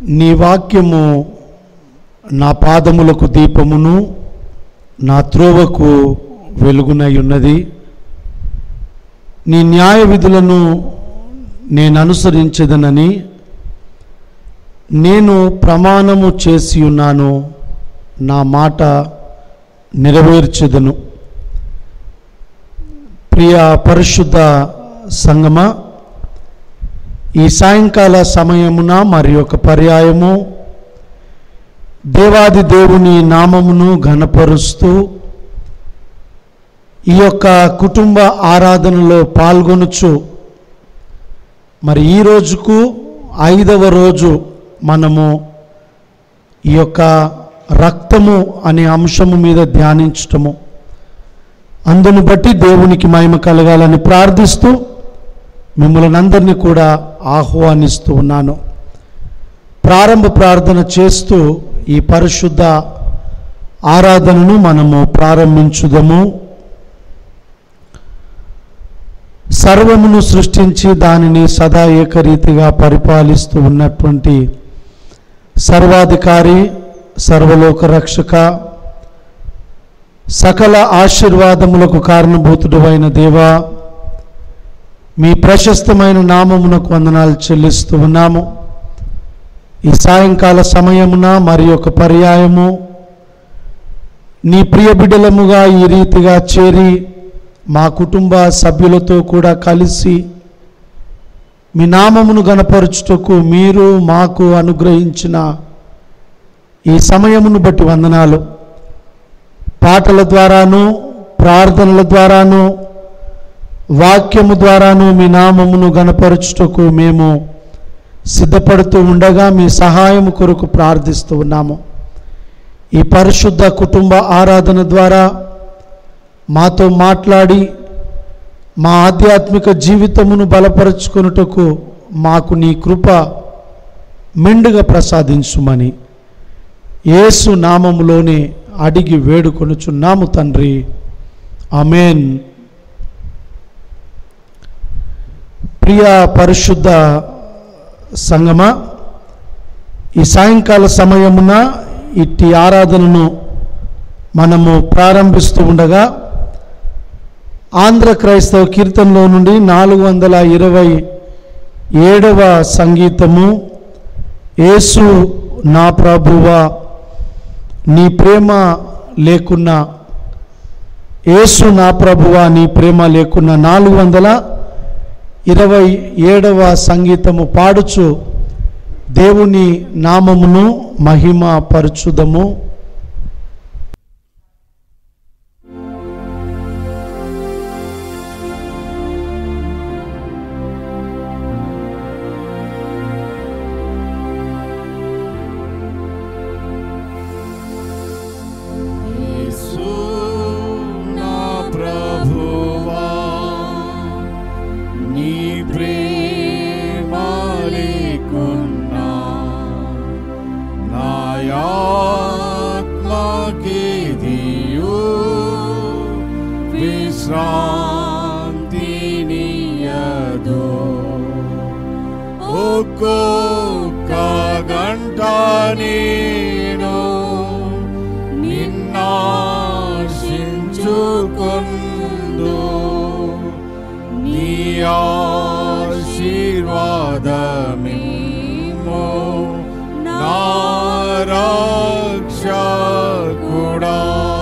నీ వాక్యము నా పాదములకు దీపమును నా త్రోవకు వెలుగునై ఉన్నది నీ న్యాయ విధులను నేను అనుసరించదనని నేను ప్రమాణము చేసి ఉన్నాను నా మాట నెరవేర్చెదను ప్రియ పరిశుద్ధ సంగమ ఈ సాయంకాల సమయమున మరి ఒక పర్యాయము దేవాది దేవుని నామమును ఘనపరుస్తూ ఈ యొక్క కుటుంబ ఆరాధనలో పాల్గొనుచు మరి ఈ రోజుకు ఐదవ రోజు మనము ఈ యొక్క రక్తము అనే అంశము మీద ధ్యానించటము అందును బట్టి దేవునికి మహిమ కలగాలని ప్రార్థిస్తూ మిమ్మల్ని అందరినీ కూడా ఆహ్వానిస్తూ ఉన్నాను ప్రారంభ ప్రార్థన చేస్తూ ఈ పరిశుద్ధ ఆరాధనను మనము ప్రారంభించుదము సర్వమును సృష్టించి దానిని సదా ఏకరీతిగా పరిపాలిస్తూ ఉన్నటువంటి సర్వాధికారి సర్వలోక రక్షక సకల ఆశీర్వాదములకు కారణభూతుడు అయిన దేవా మీ ప్రశస్తమైన నామమునకు వందనాలు చెల్లిస్తూ ఉన్నాము ఈ సాయంకాల సమయమున మరి ఒక పర్యాయము నీ ప్రియ బిడ్డలముగా ఈ రీతిగా చేరి మా కుటుంబ సభ్యులతో కూడా కలిసి మీ నామమును గనపరచుటకు మీరు మాకు అనుగ్రహించిన ఈ సమయమును బట్టి వందనాలు పాటల ద్వారాను ప్రార్థనల ద్వారాను వాక్యము ద్వారాను మీ నామమును గనపరచుటకు మేము సిద్ధపడుతూ ఉండగా మీ సహాయము కొరకు ప్రార్థిస్తూ ఉన్నాము ఈ పరిశుద్ధ కుటుంబ ఆరాధన ద్వారా మాతో మాట్లాడి మా ఆధ్యాత్మిక జీవితమును బలపరుచుకొనుటకు మాకు నీ కృప మెండుగా ప్రసాదించుమని యేసు నామములోనే అడిగి వేడుకొనుచున్నాము తండ్రి ఆమెన్ ప్రియ పరిశుద్ధ సంగమ ఈ సాయంకాల సమయమున ఇట్టి ఆరాధనను మనము ప్రారంభిస్తూ ఉండగా ఆంధ్ర క్రైస్తవ కీర్తనలో నుండి నాలుగు వందల ఇరవై ఏడవ సంగీతము యేసు నా ప్రభువా నీ ప్రేమ లేకున్నా యేసు నా ప్రభువా నీ ప్రేమ లేకున్నా నాలుగు వందల ఇరవై ఏడవ సంగీతము పాడుచు దేవుని నామమును మహిమ పరచుదము యేసు నా ప్రభువా నీ ప్రేమ లేకున్నా నా ఆత్మకి దియు విశ్రాంతినియదు ఒక్కొక్క గంట నేను నిన్నాశించుకుందు నీ ఆశీర్వాదమేమో నా రక్షకుడా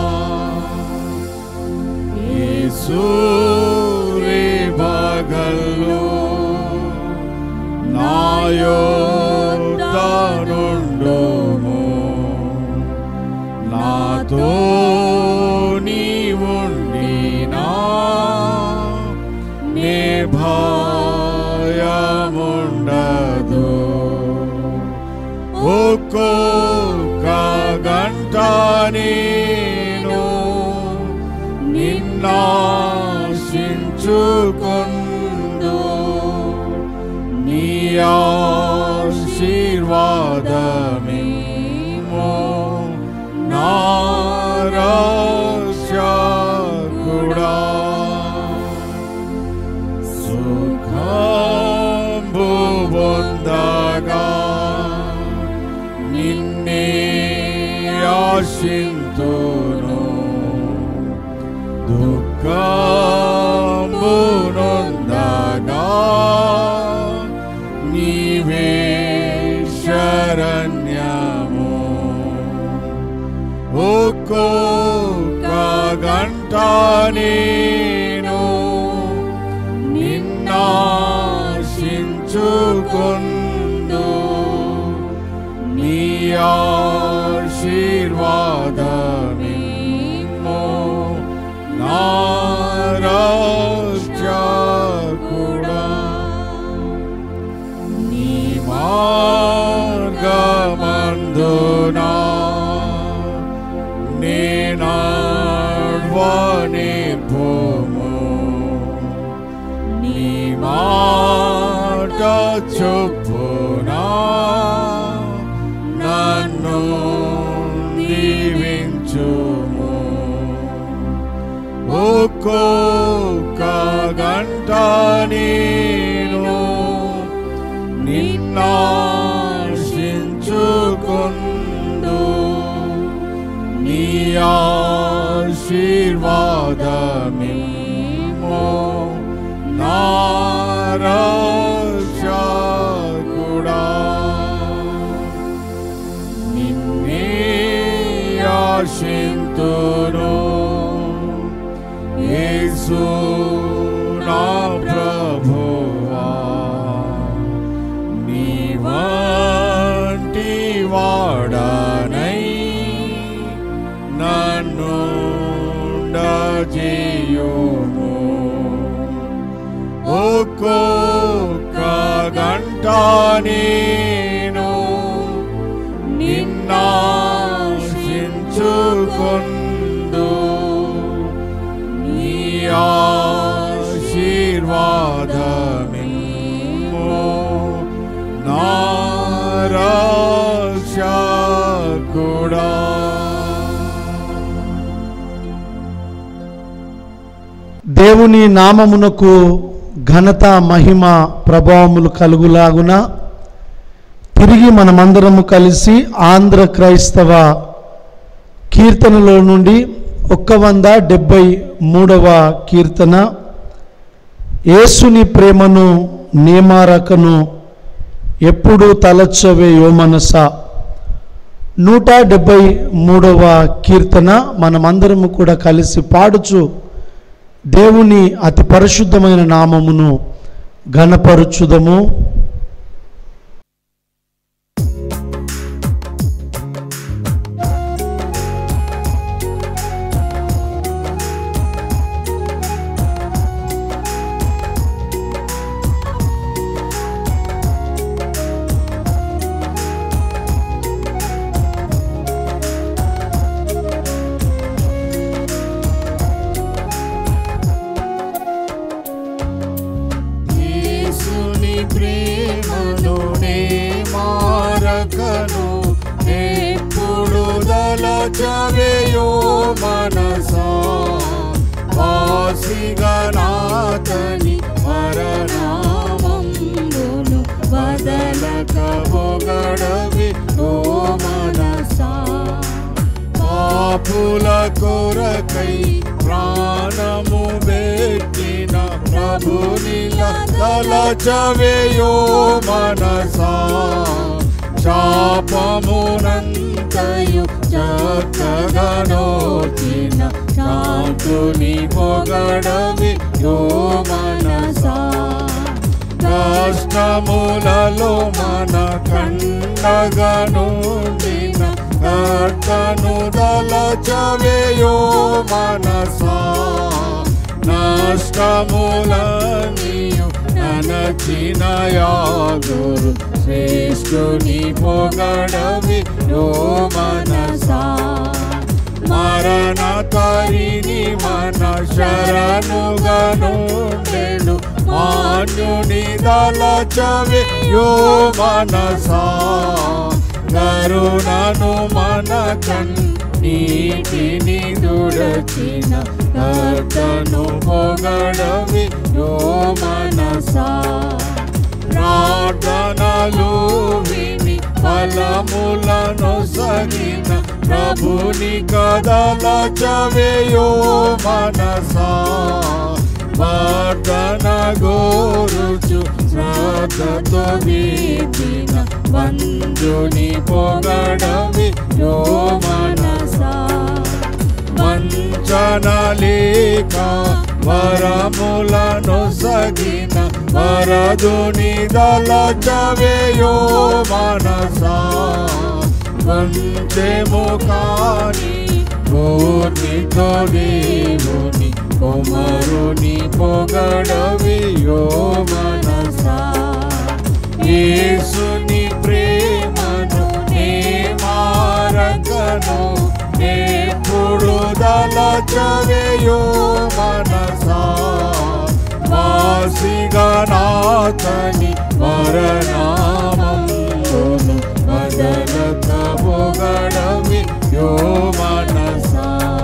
యేసూరి బగల్లో నా యొద్ద నుండుము నాతో నీవుండినా నే భయముండదు ఒక్కొక్క గంట నేను నిన్నాశించుకుందు నీ ఆశీర్వాదమేమో నా రక్షకుడా సుఖంబు పొందగా ఆశింతును దుఃఖమునొందగా నీవే శరణ్యము ఒక్కొక్క గంట నేను నిన్నాశించుకుందు నీ ఆశీర్వాదమేమో నారక్షకుడా నీ మార్గమందునా నేనాడ్వని పోము నీ మాట చొప్పునా నన్ను దీవించుము ఒక్కొక్క గంట నేను నిన్నాశించుకుందు నీ ఆశీర్వాదమేమో నారక్షకుడా నిన్నే ఆశింతును యేసు నా ప్రభువా నీ వంటి వాడనై నన్ను చేయము ఒక్కొక్క గంట నేను నిన్నాశించుకుందు నీ ఆశీర్వాదమేమో నారక్షకుడా దేవుని నామమునకు ఘనత మహిమ ప్రభావములు కలుగులాగున తిరిగి మనమందరము కలిసి ఆంధ్ర క్రైస్తవ కీర్తనలో నుండి ఒక్క వంద డెబ్భై మూడవ కీర్తన యేసుని ప్రేమను నియమారకను ఎప్పుడు తలచ్చవే యో మనస నూట డెబ్భై మూడవ కీర్తన మనమందరము కూడా కలిసి పాడుచు దేవుని అతి పరిశుద్ధమైన నామమును ఘనపరుచుదము యేసుని ప్రేమను నే మారకను ఎప్పుడు దలచవేయో మనసా వాసిగా నాతని మరణామంబును వదలక పొగడవి ఓ మనసా పాపుల కొరకై ప్రాణము పెట్టిన ప్రభునిల తలచవేయో మనసా శాపమునంతయు చక్కగా నోచిన శాంతుని పొగడవి యో మనసా కష్టములలో మన కండగనుండిన కర్తను దలచవేయో మనసా నష్టములనియు ననచిన యాగురు శ్రేష్ఠుని పొగడవి యో మనసా మరణ తరిని మన శరణుగనుండెడు మాన్యుని దలచవి యో మనసా కరుణను మన కన్నీటిని దుడచిన కర్తను పొగడవి యో మనసా ప్రార్థనలు విని ఫలములను సగిన ప్రభుని కదల చవేయో మనసా వార్తన గోరుచు శ్రద్ధతో వీచిన మంజుని పొగడవి యో మనసా వంచనలేక వరములను సగిన వరదుని దళచవేయో మనసా వంచెము కాని కోటితో దేవుని కొమరుని పొగడవియో మనసా యేసుని ప్రేమను నే మారకను ఎప్పుడు దళచవేయో మనసా వాసిగనాథని వరనామమును బదలత పొగడవి యో మనసా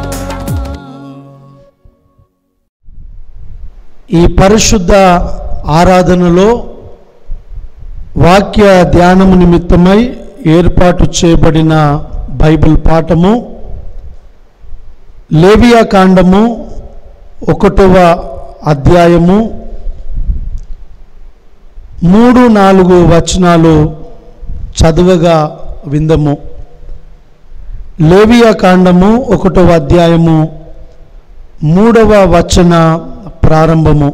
ఈ పరిశుద్ధ ఆరాధనలో వాక్య ధ్యానము నిమిత్తమై ఏర్పాటు చేయబడిన బైబిల్ పాఠము లేవియా కాండము ఒకటవ అధ్యాయము మూడు నాలుగు వచనాలు చదువగా విందము లేవియా కాండము ఒకటవ అధ్యాయము మూడవ వచన ప్రారంభము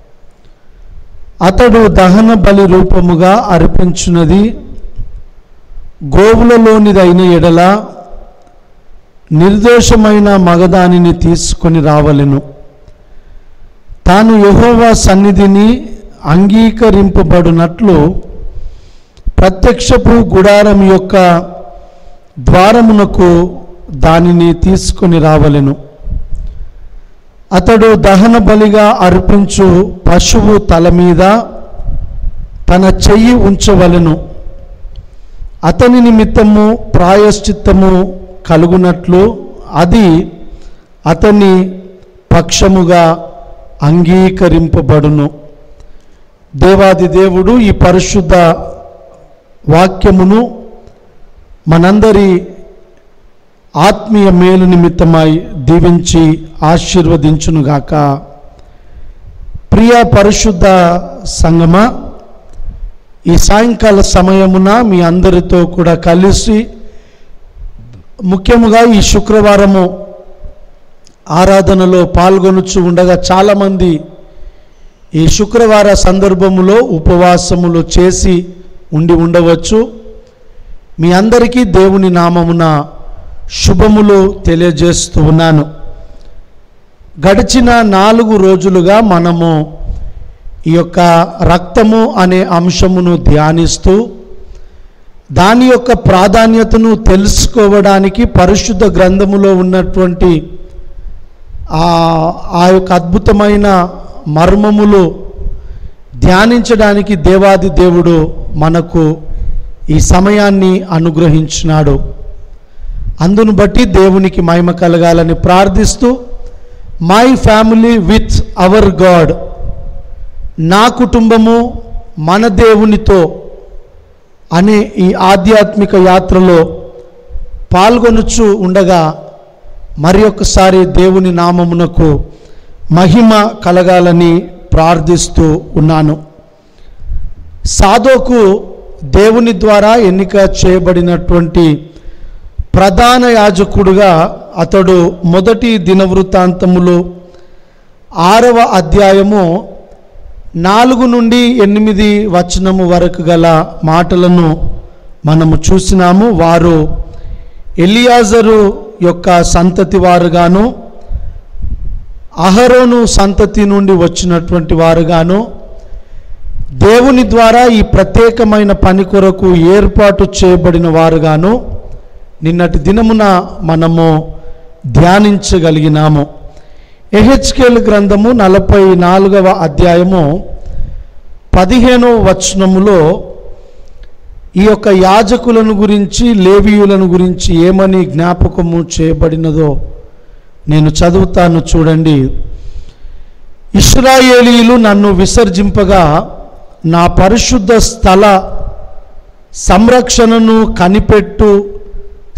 అతడు దహన బలి రూపముగా అర్పించున్నది గోవులలోనిదైన ఎడల నిర్దోషమైన మగదానిని తీసుకొని రావలెను తాను యెహోవా సన్నిధిని అంగీకరింపబడినట్లు ప్రత్యక్షపు గుడారం యొక్క ద్వారమునకు దానిని తీసుకొని రావలెను అతడు దహన బలిగా అర్పించు పశువు తల మీద తన చెయ్యి ఉంచవలెను అతని నిమిత్తము ప్రాయశ్చిత్తము కలుగునట్లు అది అతని పక్షముగా అంగీకరింపబడును దేవాది దేవుడు ఈ పరిశుద్ధ వాక్యమును మనందరి ఆత్మీయ మేలు నిమిత్తమై దీవించి ఆశీర్వదించునుగాక ప్రియ పరిశుద్ధ సంగమ ఈ సాయంకాల సమయమున మీ అందరితో కూడా కలిసి ముఖ్యముగా ఈ శుక్రవారము ఆరాధనలో పాల్గొనుచు ఉండగా చాలామంది ఈ శుక్రవార సందర్భములో ఉపవాసములు చేసి ఉండి ఉండవచ్చు మీ అందరికీ దేవుని నామమున శుభములు తెలియజేస్తూ ఉన్నాను గడిచిన నాలుగు రోజులుగా మనము ఈ యొక్క రక్తము అనే అంశమును ధ్యానిస్తూ దాని యొక్క ప్రాధాన్యతను తెలుసుకోవడానికి పరిశుద్ధ గ్రంథములో ఉన్నటువంటి ఆ ఆ యొక్క అద్భుతమైన మర్మములు ధ్యానించడానికి దేవాది దేవుడు మనకు ఈ సమయాన్ని అనుగ్రహించినాడు అందును బట్టి దేవునికి మహిమ కలగాలని ప్రార్థిస్తూ my family with our God నా కుటుంబము మన దేవునితో అనే ఈ ఆధ్యాత్మిక యాత్రలో పాల్గొనుచు ఉండగా మరి ఒక్కసారి దేవుని నామమునకు మహిమ కలగాలని ప్రార్థిస్తూ ఉన్నాను సాధోకు దేవుని ద్వారా ఎన్నిక చేయబడినటువంటి ప్రధాన యాజకుడుగా అతడు మొదటి దినవృత్తాంతములో ఆరవ అధ్యాయము నాలుగు నుండి ఎనిమిది వచనము వరకు గల మాటలను మనము చూసినాము వారు ఎలియాజరు యొక్క సంతతి వారుగాను అహరోను సంతతి నుండి వచ్చినటువంటి వారుగాను దేవుని ద్వారా ఈ ప్రత్యేకమైన పని కొరకు ఏర్పాటు చేయబడిన వారుగాను నిన్నటి దినమున మనము ధ్యానించగలిగినాము ఎహెచ్కేల్ గ్రంథము నలభై నాలుగవ అధ్యాయము పదిహేనవ వచనములో ఈ యొక్క యాజకులను గురించి లేవీయులను గురించి ఏమని జ్ఞాపకము చేయబడినదో నేను చదువుతాను చూడండి ఇస్రాయేలీలు నన్ను విసర్జింపగా నా పరిశుద్ధ స్థల సంరక్షణను కనిపెట్టు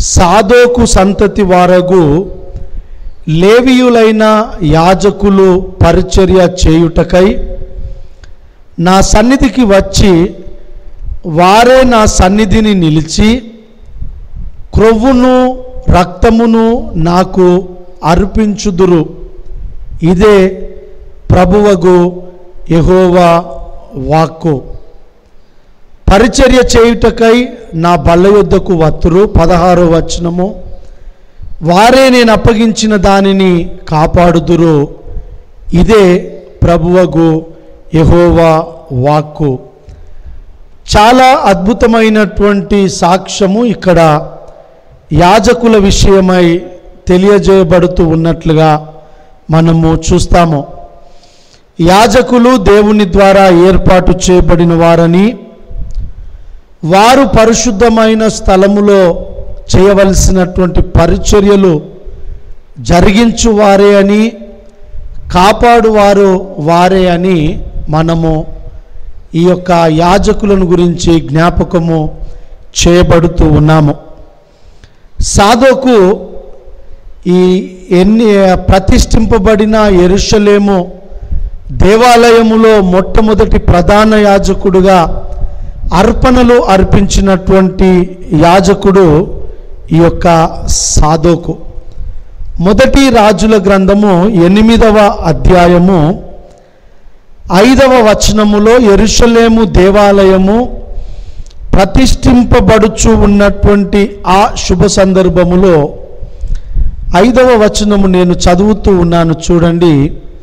సాదోకు సంతతి వారగు లేవియులైన యాజకులు పరిచర్య చేయుటకై నా సన్నిధికి వచ్చి వారే నా సన్నిధిని నిలిచి క్రొవ్వును రక్తమును నాకు అర్పించుదురు ఇదే ప్రభువగు యెహోవా వాక్కు పరిచర్య చేయుటకై నా బల్ల యొద్దకు వత్తురు పదహారో వచనము వారే నేను అప్పగించిన దానిని కాపాడుదురు ఇదే ప్రభువగు యెహోవా వాక్కు చాలా అద్భుతమైనటువంటి సాక్ష్యము ఇక్కడ యాజకుల విషయమై తెలియజేయబడుతూ ఉన్నట్లుగా మనము చూస్తాము యాజకులు దేవుని ద్వారా ఏర్పాటు చేయబడిన వారని వారు పరిశుద్ధమైన స్థలములో చేయవలసినటువంటి పరిచర్యలు జరిగించు వారే అని కాపాడువారు వారే అని మనము ఈ యొక్క యాజకులను గురించి జ్ఞాపకము చేయబడుతూ ఉన్నాము సాధోకు ఈ ఎన్ని ప్రతిష్ఠింపబడిన ఎరుషలేము దేవాలయములో మొట్టమొదటి ప్రధాన యాజకుడుగా అర్పణలు అర్పించినటువంటి యాజకుడు ఈ యొక్క సాధోకు మొదటి రాజుల గ్రంథము ఎనిమిదవ అధ్యాయము ఐదవ వచనములో ఎరుషలేము దేవాలయము ప్రతిష్ఠింపబడుచు ఉన్నటువంటి ఆ శుభ సందర్భములో ఐదవ వచనము నేను చదువుతూ ఉన్నాను చూడండి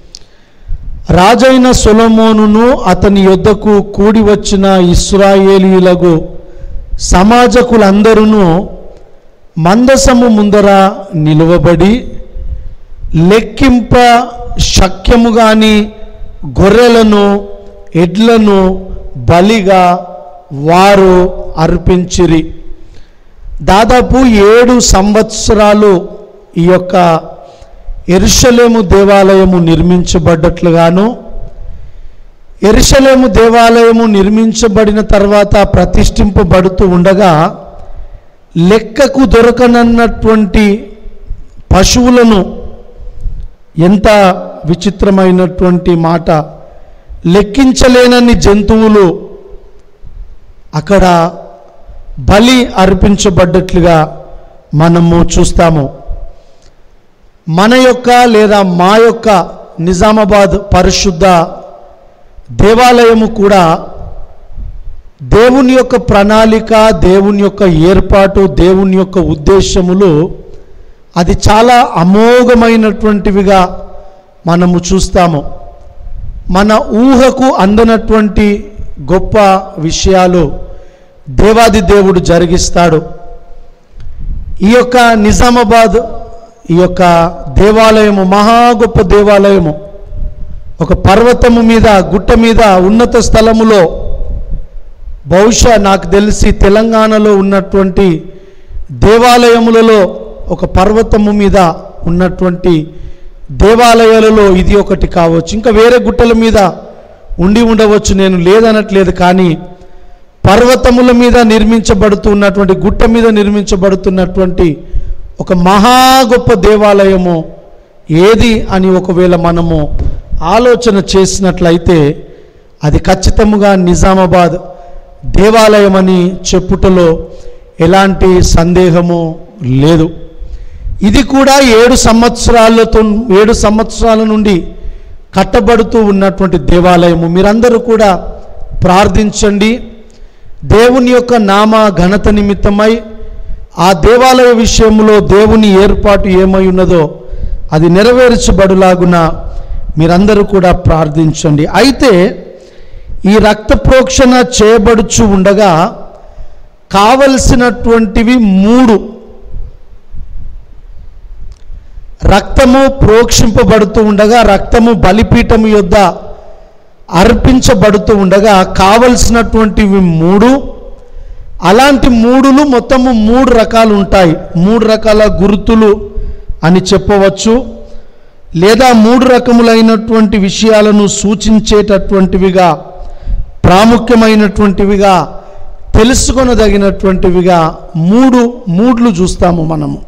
రాజైన సొలమోనును అతని యొద్దకు కూడి వచ్చిన ఇస్రాయేలీలకు సమాజకులందరూ మందసము ముందర నిలువబడి లెక్కింప శక్యము గాని గొర్రెలను ఎడ్లను బలిగా వారు అర్పించిరి దాదాపు ఏడు సంవత్సరాలు ఈ యొక్క ఎరుషలేము దేవాలయము నిర్మించబడ్డట్లుగాను ఎరుషలేము దేవాలయము నిర్మించబడిన తర్వాత ప్రతిష్ఠింపబడుతూ ఉండగా లెక్కకు దొరకనన్నటువంటి పశువులను ఎంత విచిత్రమైనటువంటి మాట లెక్కించలేనన్ని జంతువులు అక్కడ బలి అర్పించబడ్డట్లుగా మనము చూస్తాము మన యొక్క లేదా మా యొక్క నిజామాబాద్ పరిశుద్ధ దేవాలయము కూడా దేవుని యొక్క ప్రణాళిక దేవుని యొక్క ఏర్పాటు దేవుని యొక్క ఉద్దేశములు అది చాలా అమోఘమైనటువంటివిగా మనము చూస్తాము మన ఊహకు అందనటువంటి గొప్ప విషయాలు దేవాది దేవుడు జరిగిస్తాడు ఈ యొక్క నిజామాబాద్ ఈ యొక్క దేవాలయము మహా గొప్ప దేవాలయము ఒక పర్వతము మీద గుట్ట మీద ఉన్నత స్థలములో బహుశా నాకు తెలిసి తెలంగాణలో ఉన్నటువంటి దేవాలయములలో ఒక పర్వతము మీద ఉన్నటువంటి దేవాలయాలలో ఇది ఒకటి కావచ్చు ఇంకా వేరే గుట్టల మీద ఉండి ఉండవచ్చు నేను లేదనట్లేదు కానీ పర్వతముల మీద నిర్మించబడుతున్నటువంటి గుట్ట మీద నిర్మించబడుతున్నటువంటి ఒక మహా గొప్ప దేవాలయము ఏది అని ఒకవేళ మనము ఆలోచన చేసినట్లయితే అది ఖచ్చితముగా నిజామాబాద్ దేవాలయం అని చెప్పుటలో ఎలాంటి సందేహము లేదు ఇది కూడా ఏడు సంవత్సరాలతో ఏడు సంవత్సరాల నుండి కట్టబడుతూ ఉన్నటువంటి దేవాలయము మీరందరూ కూడా ప్రార్థించండి దేవుని యొక్క నామ ఘనత నిమిత్తమై ఆ దేవాలయ విషయంలో దేవుని ఏర్పాటు ఏమై ఉన్నదో అది నెరవేర్చబడులాగున మీరందరూ కూడా ప్రార్థించండి అయితే ఈ రక్త ప్రోక్షణ చేయబడుచు ఉండగా కావలసినటువంటివి మూడు రక్తము ప్రోక్షింపబడుతూ ఉండగా రక్తము బలిపీఠము యొద్ద అర్పించబడుతూ ఉండగా కావలసినటువంటివి మూడు అలాంటి మూడులు మొత్తము మూడు రకాలు ఉంటాయి మూడు రకాల గుర్తులు అని చెప్పవచ్చు లేదా మూడు రకములైనటువంటి విషయాలను సూచించేటటువంటివిగా ప్రాముఖ్యమైనటువంటివిగా తెలుసుకొనదగినటువంటివిగా మూడు మూడ్లు చూస్తాము మనము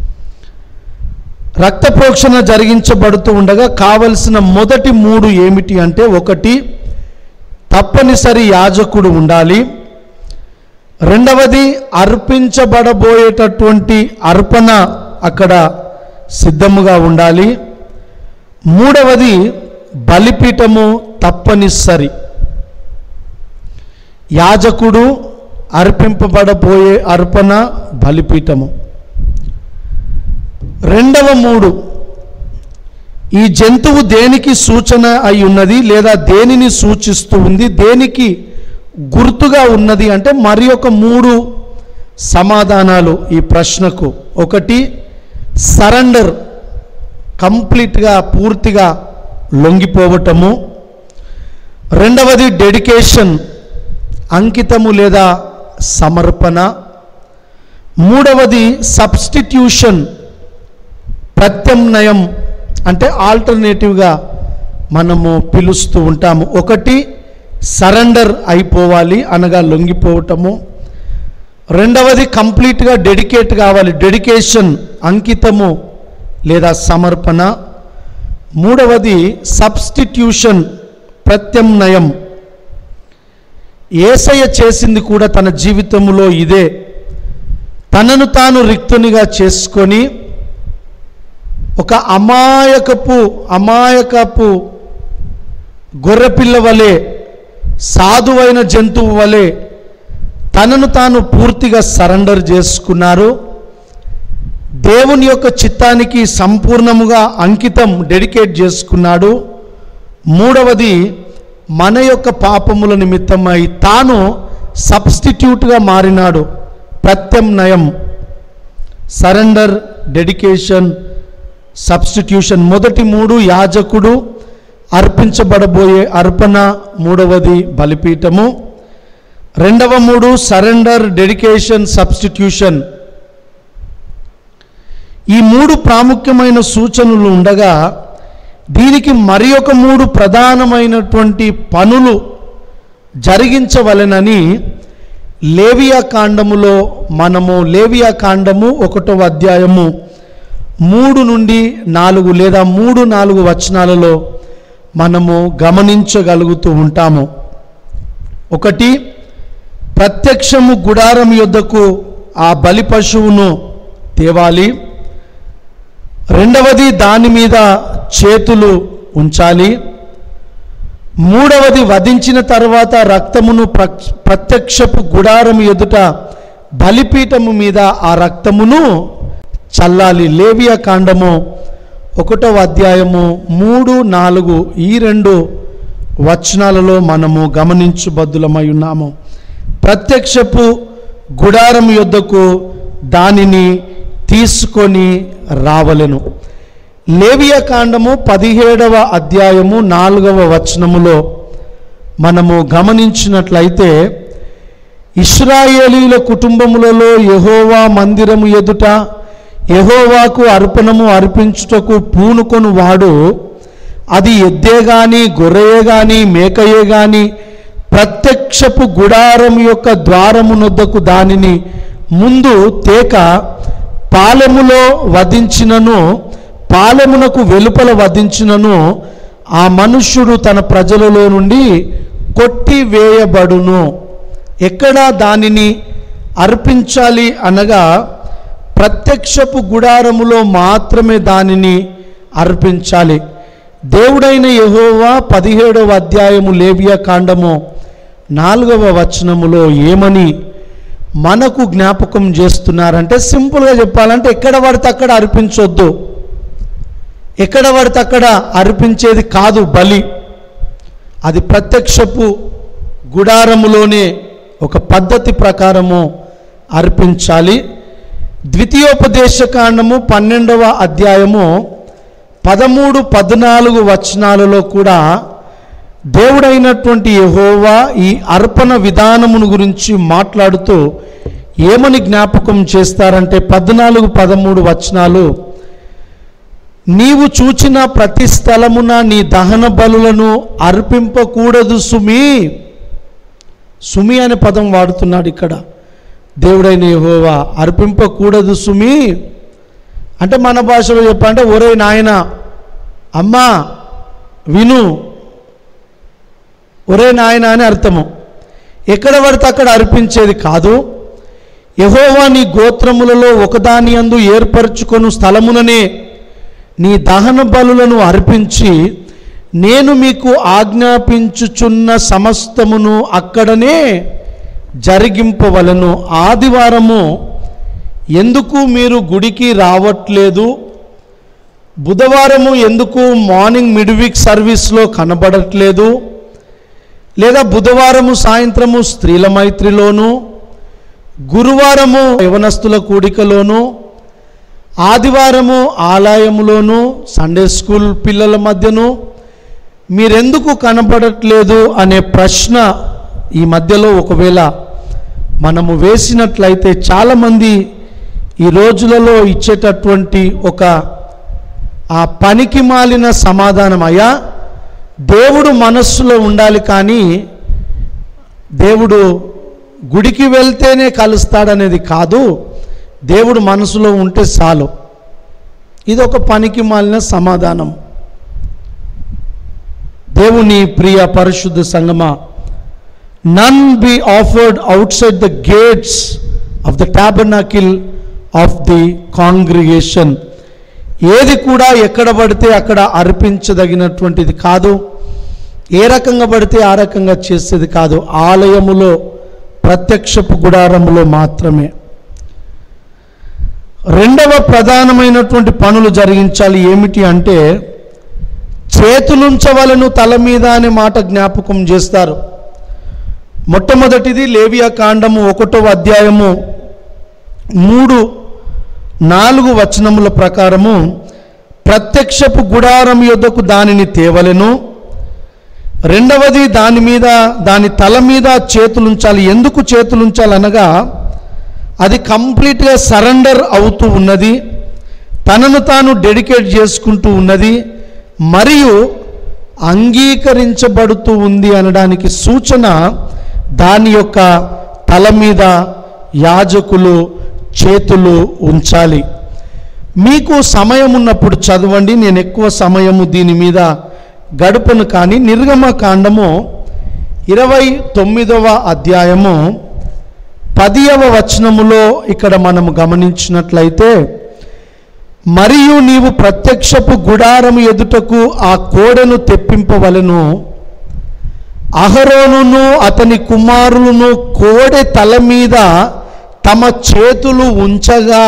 రక్త ప్రోక్షణ జరిగించబడుతూ ఉండగా కావలసిన మొదటి మూడు ఏమిటి అంటే ఒకటి తప్పనిసరి యాజకుడు ఉండాలి రెండవది అర్పించబడబోయేటటువంటి అర్పణ అక్కడ సిద్ధముగా ఉండాలి మూడవది బలిపీఠము తప్పనిసరి యాజకుడు అర్పింపబడబోయే అర్పణ బలిపీఠము రెండవ మూడు ఈ జంతువు దేనికి సూచన అయి ఉన్నది లేదా దేనిని సూచిస్తూ ఉంది దేనికి గుర్తుగా ఉన్నది అంటే మరి ఒక మూడు సమాధానాలు ఈ ప్రశ్నకు ఒకటి సరెండర్ కంప్లీట్గా పూర్తిగా లొంగిపోవటము రెండవది డెడికేషన్ అంకితము లేదా సమర్పణ మూడవది సబ్స్టిట్యూషన్ ప్రత్యామ్నాయం అంటే ఆల్టర్నేటివ్గా మనము పిలుస్తూ ఉంటాము ఒకటి సరెండర్ అయిపోవాలి అనగా లొంగిపోవటము రెండవది కంప్లీట్గా డెడికేట్ కావాలి డెడికేషన్ అంకితము లేదా సమర్పణ మూడవది సబ్స్టిట్యూషన్ ప్రత్యామ్నాయం ఏసయ్య చేసింది కూడా తన జీవితంలో ఇదే తనను తాను రిక్తునిగా చేసుకొని ఒక అమాయకపు అమాయకపు గొర్రెపిల్ల వలె సాధువైన జంతువు వలె తనను తాను పూర్తిగా సరెండర్ చేసుకున్నారు దేవుని యొక్క చిత్తానికి సంపూర్ణముగా అంకితం డెడికేట్ చేసుకున్నాడు మూడవది మన యొక్క పాపముల నిమిత్తమై తాను సబ్స్టిట్యూట్గా మారినాడు ప్రత్యామ్నాయం సరెండర్ డెడికేషన్ సబ్స్టిట్యూషన్ మొదటి మూడు యాజకుడు అర్పించబడబోయే అర్పణ మూడవది బలిపీఠము రెండవ మూడు సరెండర్ డెడికేషన్ సబ్స్టిట్యూషన్ ఈ మూడు ప్రాముఖ్యమైన సూచనలు ఉండగా దీనికి మరి ఒక మూడు ప్రధానమైనటువంటి పనులు జరిగించవలెనని లేవియా కాండములో మనము లేవియా కాండము ఒకటవ అధ్యాయము మూడు నుండి నాలుగు లేదా మూడు నాలుగు వచనాలలో మనము గమనించగలుగుతూ ఉంటాము ఒకటి ప్రత్యక్షము గుడారం యొద్దకు ఆ బలి పశువును తేవాలి రెండవది దాని మీద చేతులు ఉంచాలి మూడవది వధించిన తర్వాత రక్తమును ప్ర- ప్రత్యక్షపు గుడారం ఎదుట బలిపీఠము మీద ఆ రక్తమును చల్లాలి లేవియా కాండము ఒకటవ అధ్యాయము మూడు నాలుగు ఈ రెండు వచనాలలో మనము గమనించుబద్దులమై ఉన్నాము ప్రత్యక్షపు గుడారం యొద్దకు దానిని తీసుకొని రావలెను లేవియా కాండము పదిహేడవ అధ్యాయము నాలుగవ వచనములో మనము గమనించినట్లయితే ఇస్రాయేలీల కుటుంబములలో యెహోవా మందిరము ఎదుట యెహోవాకు అర్పణము అర్పించుటకు పూనుకొని వాడు అది ఎద్దే గాని గొర్రెయే గాని మేకయే గాని ప్రత్యక్షపు గుడారం యొక్క ద్వారమునొద్దకు దానిని ముందు తేక పాలెములో వధించినను పాలెమునకు వెలుపల వధించినను ఆ మనుష్యుడు తన ప్రజలలో నుండి కొట్టివేయబడును ఎక్కడ దానిని అర్పించాలి అనగా ప్రత్యక్షపు గుడారములో మాత్రమే దానిని అర్పించాలి దేవుడైన యెహోవా పదిహేడవ అధ్యాయము లేవియా కాండము నాలుగవ వచనములో ఏమని మనకు జ్ఞాపకం చేస్తున్నారంటే సింపుల్గా చెప్పాలంటే ఎక్కడ పడితే అక్కడ అర్పించొద్దు ఎక్కడ పడితే అక్కడ అర్పించేది కాదు బలి అది ప్రత్యక్షపు గుడారములోనే ఒక పద్ధతి ప్రకారము అర్పించాలి ద్వితీయోపదేశ కాండము పన్నెండవ అధ్యాయము పదమూడు పద్నాలుగు వచనాలలో కూడా దేవుడైనటువంటి యెహోవా ఈ అర్పణ విధానమును గురించి మాట్లాడుతూ ఏమని జ్ఞాపకం చేస్తారంటే పద్నాలుగు పదమూడు వచనాలు నీవు చూచిన ప్రతి స్థలమున నీ దహన బలులను అర్పింపకూడదు సుమి సుమి అనే పదం వాడుతున్నాడు ఇక్కడ దేవుడైన యెహోవా అర్పింపకూడదు సుమి అంటే మన భాషలో చెప్పాలంటే ఒరే నాయన అమ్మా విను ఒరే నాయన అని అర్థము ఎక్కడ పడితే అక్కడ అర్పించేది కాదు యహోవా నీ గోత్రములలో ఒకదాని అందు ఏర్పరచుకొను స్థలముననే నీ దహన బలులను అర్పించి నేను మీకు ఆజ్ఞాపించుచున్న సమస్తమును అక్కడనే జరిగింపవలను ఆదివారము ఎందుకు మీరు గుడికి రావట్లేదు బుధవారము ఎందుకు మార్నింగ్ మిడ్ వీక్ సర్వీస్లో కనబడట్లేదు లేదా బుధవారము సాయంత్రము స్త్రీల మైత్రిలోను గురువారము యవనస్తుల కూడికలోను ఆదివారము ఆలయములోను సండే స్కూల్ పిల్లల మధ్యను మీరెందుకు కనబడట్లేదు అనే ప్రశ్న ఈ మధ్యలో ఒకవేళ మనము వేసినట్లయితే చాలామంది ఈ రోజులలో ఇచ్చేటటువంటి ఒక ఆ పనికి మాలిన సమాధానం అయ్యా దేవుడు మనస్సులో ఉండాలి కానీ దేవుడు గుడికి వెళ్తేనే కలుస్తాడనేది కాదు దేవుడు మనసులో ఉంటే చాలు ఇది ఒక పనికి మాలిన సమాధానం దేవుని ప్రియ పరిశుద్ధ సంగమా none be offered outside the gates of the tabernacle of the congregation ఏది కూడా ఎక్కడ పడితే అక్కడ అర్పించదగినటువంటిది కాదు ఏ రకంగా పడితే ఆ రకంగా చేసేది కాదు ఆలయములో ప్రత్యక్షపు గుడారములో మాత్రమే రెండవ ప్రధానమైనటువంటి పనులు జరిగించాలి ఏమిటి అంటే చేతులుంచవలను తల మీద అనే మాట జ్ఞాపకం చేస్తారు మొట్టమొదటిది లేవియా కాండము ఒకటవ అధ్యాయము మూడు నాలుగు వచనముల ప్రకారము ప్రత్యక్షపు గుడారం యొద్దకు దానిని తేవలెను రెండవది దాని మీద దాని తల మీద చేతులుంచాలి ఎందుకు చేతులుంచాలి అనగా అది కంప్లీట్గా సరెండర్ అవుతూ ఉన్నది తనను తాను డెడికేట్ చేసుకుంటూ ఉన్నది మరియు అంగీకరించబడుతూ ఉంది అనడానికి సూచన దాని యొక్క తల మీద యాజకులు చేతులు ఉంచాలి మీకు సమయం ఉన్నప్పుడు చదవండి నేను ఎక్కువ సమయము దీని మీద గడుపను కానీ నిర్గమ కాండము ఇరవై తొమ్మిదవ అధ్యాయము పదియవ వచనములో ఇక్కడ మనము గమనించినట్లయితే మరియు నీవు ప్రత్యక్షపు గుడారము ఎదుటకు ఆ కోడెను తెప్పింపవలెను అహరోనును అతని కుమారులను కోడె తల మీద తమ చేతులు ఉంచగా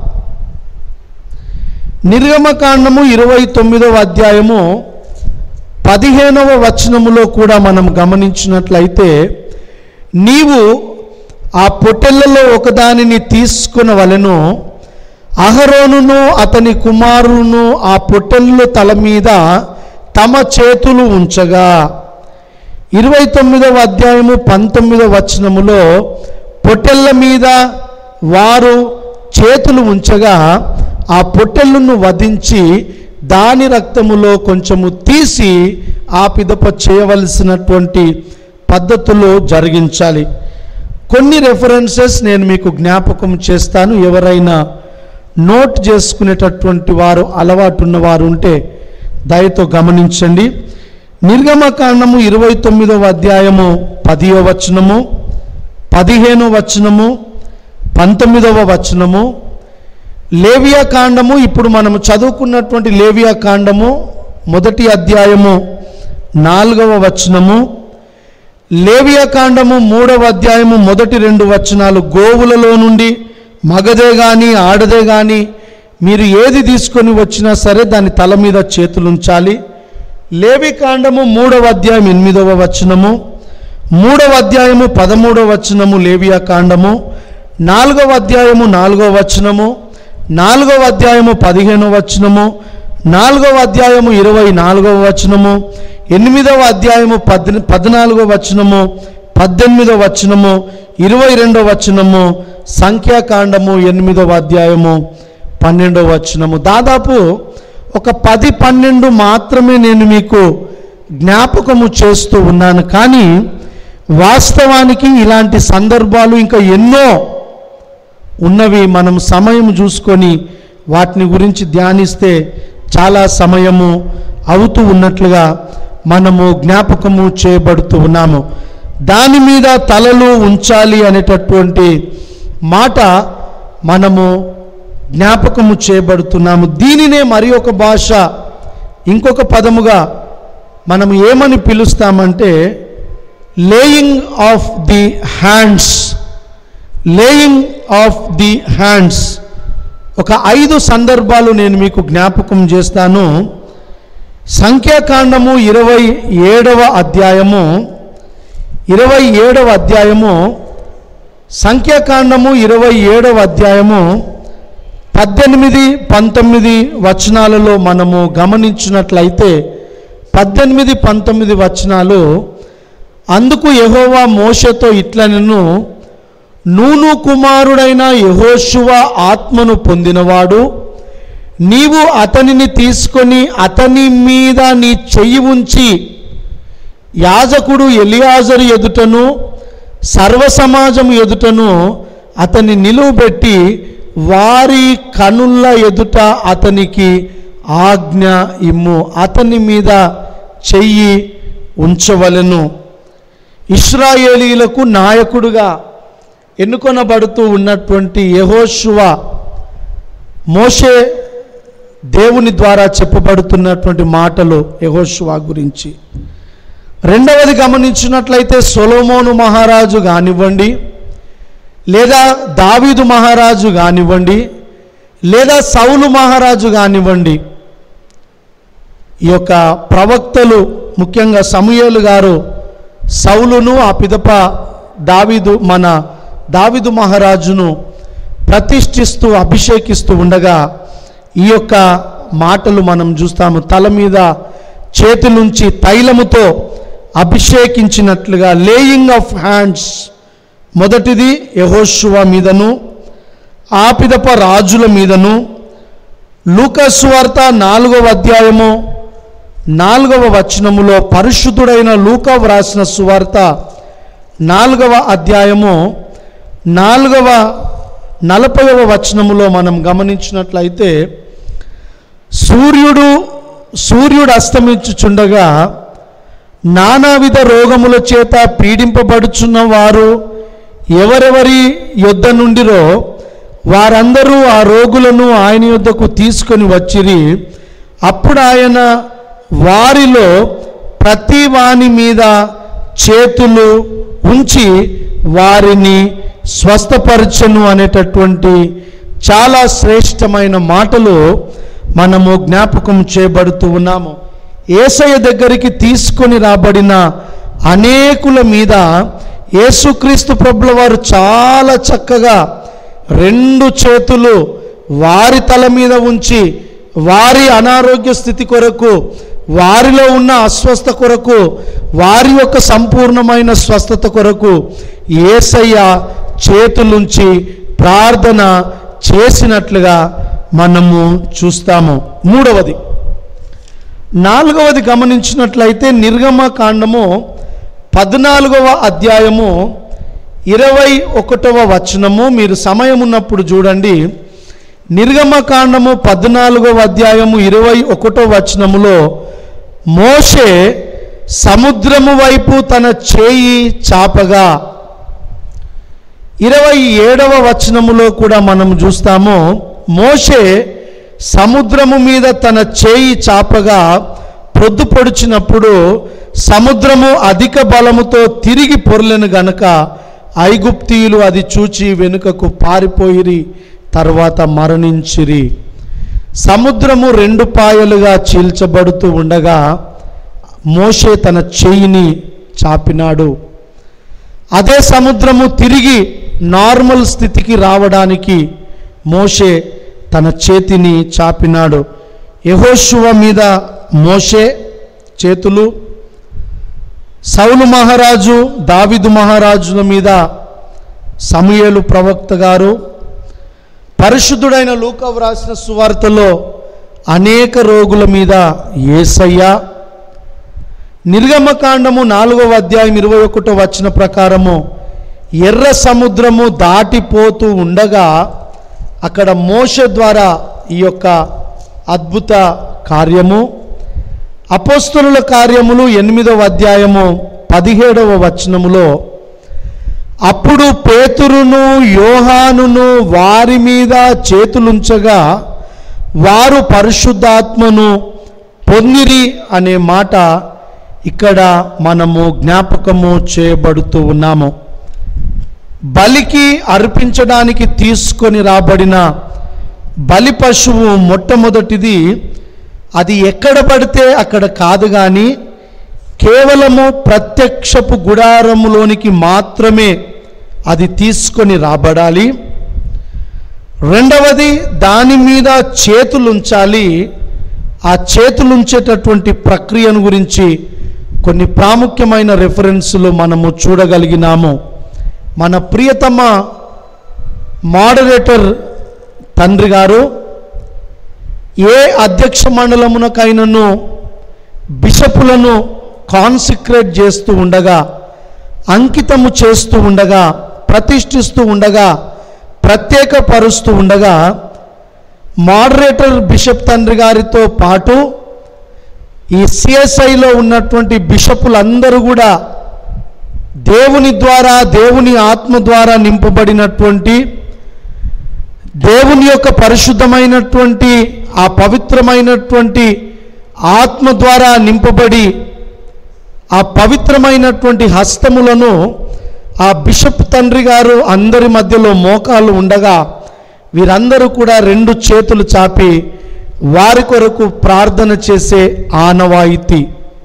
నిర్గమకాండము ఇరవై తొమ్మిదవ అధ్యాయము పదిహేనవ వచనములో కూడా మనం గమనించినట్లయితే నీవు ఆ పొట్టెళ్లలో ఒకదానిని తీసుకున్న వలెను అహరోనును అతని కుమారులను ఆ పొట్టెళ్ళు తల మీద తమ చేతులు ఉంచగా ఇరవై తొమ్మిదవ అధ్యాయము పంతొమ్మిదవ వచనములో పొట్టెళ్ళ మీద వారు చేతులు ఉంచగా ఆ పొట్టెళ్ళను వధించి దాని రక్తములో కొంచెము తీసి ఆ పిదప చేయవలసినటువంటి పద్ధతులు జరిగించాలి కొన్ని రెఫరెన్సెస్ నేను మీకు జ్ఞాపకం చేస్తాను ఎవరైనా నోట్ చేసుకునేటటువంటి వారు అలవాటు ఉన్నవారు ఉంటే దయతో గమనించండి నిర్గమకాండము ఇరవై తొమ్మిదవ అధ్యాయము పదియో వచనము పదిహేనో వచనము పంతొమ్మిదవ వచనము లేవియా కాండము ఇప్పుడు మనము చదువుకున్నటువంటి లేవియా కాండము మొదటి అధ్యాయము నాలుగవ వచనము లేవియా కాండము మూడవ అధ్యాయము మొదటి రెండు వచనాలు గోవులలో నుండి మగదే కానీ ఆడదే కానీ మీరు ఏది తీసుకొని వచ్చినా సరే దాని తల మీద చేతులుంచాలి లేవి కాండము మూడవ అధ్యాయం ఎనిమిదవ వచనము మూడవ అధ్యాయము పదమూడవ వచనము లేవియా కాండము నాలుగవ అధ్యాయము నాలుగవ వచనము నాలుగవ అధ్యాయము పదిహేనవ వచనము నాలుగవ అధ్యాయము ఇరవై నాలుగవ వచనము ఎనిమిదవ అధ్యాయము పద్ పద్నాలుగవ వచనము పద్దెనిమిదవ వచనము ఇరవై రెండవ వచనము సంఖ్యాకాండము ఎనిమిదవ అధ్యాయము పన్నెండవ వచనము దాదాపు ఒక పది పన్నెండు మాత్రమే నేను మీకు జ్ఞాపకము చేస్తూ ఉన్నాను కానీ వాస్తవానికి ఇలాంటి సందర్భాలు ఇంకా ఎన్నో ఉన్నవి మనం సమయం చూసుకొని వాటిని గురించి ధ్యానిస్తే చాలా సమయము అవుతూ ఉన్నట్లుగా మనము జ్ఞాపకము చేయబడుతూ ఉన్నాము దాని మీద తలలు ఉంచాలి అనేటటువంటి మాట మనము జ్ఞాపకము చేయబడుతున్నాము దీనినే మరి ఒక భాష ఇంకొక పదముగా మనం ఏమని పిలుస్తామంటే laying of the hands laying of the hands ఒక ఐదు సందర్భాలు నేను మీకు జ్ఞాపకం చేస్తాను సంఖ్యాకాండము ఇరవై ఏడవ అధ్యాయము ఇరవై ఏడవ అధ్యాయము సంఖ్యాకాండము ఇరవై ఏడవ అధ్యాయము పద్దెనిమిది పంతొమ్మిది వచనాలలో మనము గమనించినట్లయితే పద్దెనిమిది పంతొమ్మిది వచనాలు అందుకు యెహోవా మోషతో ఇట్లనెను నూను కుమారుడైన యెహోషువ ఆత్మను పొందినవాడు నీవు అతనిని తీసుకొని అతని మీద నీ చెయ్యి ఉంచి యాజకుడు ఎలియాజరు ఎదుటను సర్వ సమాజం ఎదుటను అతన్ని నిలువబెట్టి వారి కనుల ఎదుట అతనికి ఆజ్ఞ ఇమ్ము అతని మీద చెయ్యి ఉంచవలెను ఇస్రాయేలీలకు నాయకుడుగా ఎన్నుకొనబడుతూ ఉన్నటువంటి యెహోషువ మోషే దేవుని ద్వారా చెప్పబడుతున్నటువంటి మాటలు యెహోషువ గురించి రెండవది గమనించినట్లయితే సొలోమోను మహారాజు కానివ్వండి లేదా దావీదు మహారాజు కానివ్వండి లేదా సౌలు మహారాజు కానివ్వండి ఈ యొక్క ప్రవక్తలు ముఖ్యంగా సమూయేలు గారు సౌలును ఆ పిదప దావీదు మన దావీదు మహారాజును ప్రతిష్ఠిస్తూ అభిషేకిస్తూ ఉండగా ఈ యొక్క మాటలు మనం చూస్తాము తల మీద చేతులుంచి తైలముతో అభిషేకించినట్లుగా లేయింగ్ ఆఫ్ హ్యాండ్స్ మొదటిది యహోశువ మీదను ఆ పిదప రాజుల మీదను లూకస్వార్త నాలుగవ అధ్యాయము నాలుగవ వచనములో పరిశుద్ధుడైన లూకా వ్రాసిన సువార్త నాలుగవ అధ్యాయము నాలుగవ నలభైవ వచనములో మనం గమనించినట్లయితే సూర్యుడు సూర్యుడు అస్తమించుచుండగా నానావిధ రోగముల చేత పీడింపబడుచున్న వారు ఎవరెవరి యొద్ద నుండిరో వారందరూ ఆ రోగులను ఆయన యొద్దకు తీసుకొని వచ్చిరి అప్పుడు ఆయన వారిలో ప్రతి వాని మీద చేతులు ఉంచి వారిని స్వస్థపరచను అనేటటువంటి చాలా శ్రేష్టమైన మాటలు మనము జ్ఞాపకం చేయబడుతూ ఉన్నాము ఏసయ్య దగ్గరికి తీసుకొని రాబడిన అనేకుల మీద యేసుక్రీస్తు ప్రభుల వారు చాలా చక్కగా రెండు చేతులు వారి తల మీద ఉంచి వారి అనారోగ్య స్థితి కొరకు వారిలో ఉన్న అస్వస్థ కొరకు వారి యొక్క సంపూర్ణమైన స్వస్థత కొరకు ఏసయ్య చేతులుంచి ప్రార్థన చేసినట్లుగా మనము చూస్తాము మూడవది నాలుగవది గమనించినట్లయితే నిర్గమ కాండము పద్నాలుగవ అధ్యాయము ఇరవై ఒకటవ వచనము మీరు సమయం ఉన్నప్పుడు చూడండి నిర్గమకాండము పద్నాలుగవ అధ్యాయము ఇరవై ఒకటో వచనములో మోషే సముద్రము వైపు తన చేయి చాపగా ఇరవై ఏడవ వచనములో కూడా మనం చూస్తాము మోషే సముద్రము మీద తన చేయి చాపగా ప్రొద్దు పొడిచినప్పుడు సముద్రము అధిక బలముతో తిరిగి పొర్లెను గనక ఐగుప్తీయులు అది చూచి వెనుకకు పారిపోయిరి తర్వాత మరణించిరి సముద్రము రెండు పాయలుగా చీల్చబడుతూ ఉండగా మోషే తన చేయిని చాపినాడు అదే సముద్రము తిరిగి నార్మల్ స్థితికి రావడానికి మోషే తన చేతిని చాపినాడు యెహోషువ మీద మోషే చేతులు సౌలు మహారాజు దావిదు మహారాజుల మీద సమూయేలు ప్రవక్త గారు పరిశుద్ధుడైన లూక వ్రాసిన సువార్తలో అనేక రోగుల మీద ఏసయ్య నిర్గమకాండము నాలుగవ అధ్యాయం ఇరవై ఒకటో వచ్చిన ప్రకారము ఎర్ర సముద్రము దాటిపోతూ ఉండగా అక్కడ మోష ద్వారా ఈ యొక్క అద్భుత కార్యము అపోస్తుల కార్యములు ఎనిమిదవ అధ్యాయము పదిహేడవ వచనములో అప్పుడు పేతురును యోహానును వారి మీద చేతులుంచగా వారు పరిశుద్ధాత్మను పొందిరి అనే మాట ఇక్కడ మనము జ్ఞాపకము చేయబడుతూ ఉన్నాము బలికి అర్పించడానికి తీసుకొని రాబడిన బలి పశువు మొట్టమొదటిది అది ఎక్కడ పడితే అక్కడ కాదు కానీ కేవలము ప్రత్యక్షపు గుడారములోనికి మాత్రమే అది తీసుకొని రాబడాలి రెండవది దాని మీద చేతులుంచాలి ఆ చేతులుంచేటటువంటి ప్రక్రియను గురించి కొన్ని ప్రాముఖ్యమైన రెఫరెన్సులు మనము చూడగలిగినాము మన ప్రియతమ మోడరేటర్ తండ్రి గారు ఏ అధ్యక్ష మండలమునకైనను బిషపులను కాన్సిక్రేట్ చేస్తూ ఉండగా అంకితము చేస్తూ ఉండగా ప్రతిష్ఠిస్తూ ఉండగా ప్రత్యేకపరుస్తూ ఉండగా మోడరేటర్ బిషప్ తండ్రి గారితో పాటు ఈ సిఎస్ఐలో ఉన్నటువంటి బిషపులందరూ కూడా దేవుని ద్వారా దేవుని ఆత్మ ద్వారా నింపబడినటువంటి దేవుని యొక్క పరిశుద్ధమైనటువంటి ఆ పవిత్రమైనటువంటి ఆత్మ ద్వారా నింపబడి ఆ పవిత్రమైనటువంటి హస్తములను ఆ బిషప్ తండ్రి గారు అందరి మధ్యలో మోకాలు ఉండగా వీరందరూ కూడా రెండు చేతులు చాపి వారి కొరకు ప్రార్థన చేసే ఆనవాయితీ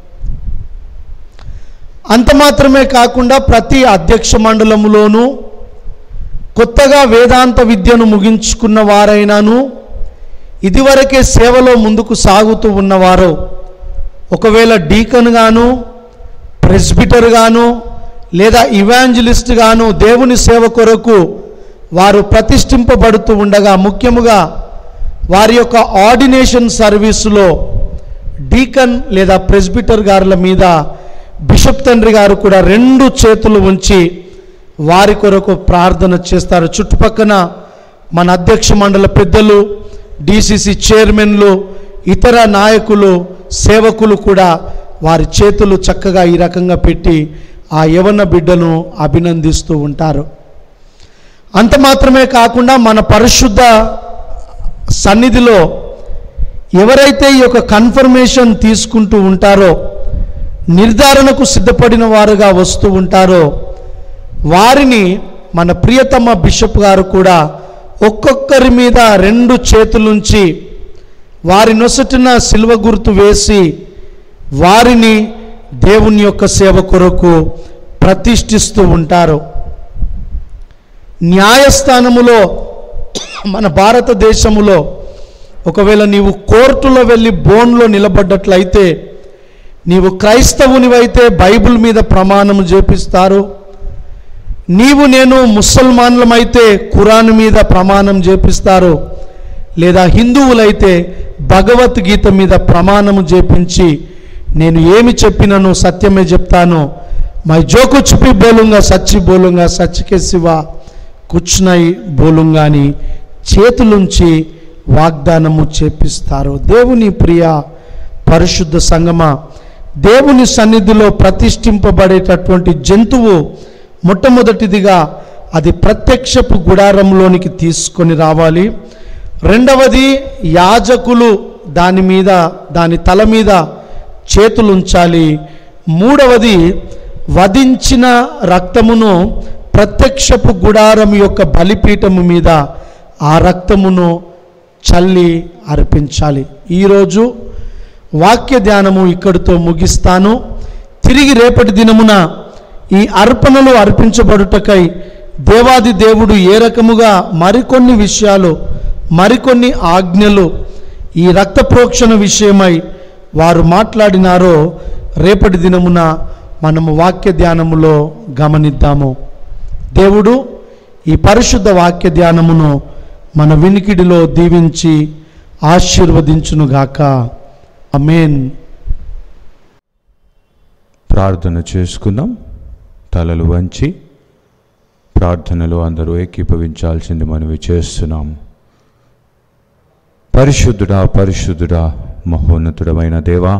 అంత మాత్రమే కాకుండా ప్రతి అధ్యక్ష మండలములోనూ కొత్తగా వేదాంత విద్యను ముగించుకున్న వారైనాను ఇదివరకే సేవలో ముందుకు సాగుతూ ఉన్నవారు ఒకవేళ డీకన్ గాను ప్రెస్బిటర్ గాను లేదా ఇవాంజలిస్ట్ గాను దేవుని సేవ కొరకు వారు ప్రతిష్ఠింపబడుతూ ఉండగా ముఖ్యముగా వారి యొక్క ఆర్డినేషన్ సర్వీసులో డీకన్ లేదా ప్రెస్బిటర్ గారుల మీద బిషప్ తండ్రి గారు కూడా రెండు చేతులు ఉంచి వారి కొరకు ప్రార్థన చేస్తారు చుట్టుపక్కన మన అధ్యక్ష మండల పెద్దలు డిసిసి చైర్మన్లు ఇతర నాయకులు సేవకులు కూడా వారి చేతులు చక్కగా ఈ రకంగా పెట్టి ఆ యవన బిడ్డను అభినందిస్తూ ఉంటారు అంత మాత్రమే కాకుండా మన పరిశుద్ధ సన్నిధిలో ఎవరైతే ఈ యొక్క కన్ఫర్మేషన్ తీసుకుంటూ ఉంటారో నిర్ధారణకు సిద్ధపడిన వారుగా వస్తూ ఉంటారో వారిని మన ప్రియతమ బిషప్ గారు కూడా ఒక్కొక్కరి మీద రెండు చేతులుంచి వారి నొసటిన సిల్వ గుర్తు వేసి వారిని దేవుని యొక్క సేవ కొరకు ప్రతిష్ఠిస్తూ ఉంటారు న్యాయస్థానములో మన భారతదేశములో ఒకవేళ నీవు కోర్టులో వెళ్ళి బోన్లో నిలబడ్డట్లయితే నీవు క్రైస్తవునివైతే బైబిల్ మీద ప్రమాణం చేపిస్తారు నీవు నేను ముసల్మాన్లమైతే ఖురాన్ మీద ప్రమాణం చేపిస్తారు లేదా హిందువులైతే భగవద్గీత మీద ప్రమాణము చేపించి నేను ఏమి చెప్పినను సత్యమే చెప్తాను మై జో కుచ్ భీ బోలుంగా సచ్చి బోలుంగా సచ్చికే శివ కుచ్నై బోలుంగా అని చేతులుంచి వాగ్దానము చేపిస్తారు దేవుని ప్రియ పరిశుద్ధ సంగమ దేవుని సన్నిధిలో ప్రతిష్ఠింపబడేటటువంటి జంతువు మొట్టమొదటిదిగా అది ప్రత్యక్షపు గుడారంలోనికి తీసుకొని రావాలి రెండవది యాజకులు దాని మీద దాని తల మీద చేతులుంచాలి మూడవది వధించిన రక్తమును ప్రత్యక్షపు గుడారం యొక్క బలిపీఠము మీద ఆ రక్తమును చల్లి అర్పించాలి ఈరోజు వాక్య ధ్యానము ఇక్కడితో ముగిస్తాను తిరిగి రేపటి దినమున ఈ అర్పణలు అర్పించబడుటకై దేవాది దేవుడు ఏ రకముగా మరికొన్ని విషయాలు మరికొన్ని ఆజ్ఞలు ఈ రక్త ప్రోక్షణ విషయమై వారు మాట్లాడినారో రేపటి దినమున మనము వాక్య ధ్యానములో గమనిద్దాము దేవుడు ఈ పరిశుద్ధ వాక్య ధ్యానమును మన వినికిడిలో దీవించి ఆశీర్వదించునుగాక అమేన్ ప్రార్థన చేసుకుందాం తలలు వంచి ప్రార్థనలో అందరూ ఏకీభవించాల్సింది మనవి చేస్తున్నాం పరిశుద్ధుడా పరిశుద్ధుడా మహోన్నతుడమైన దేవా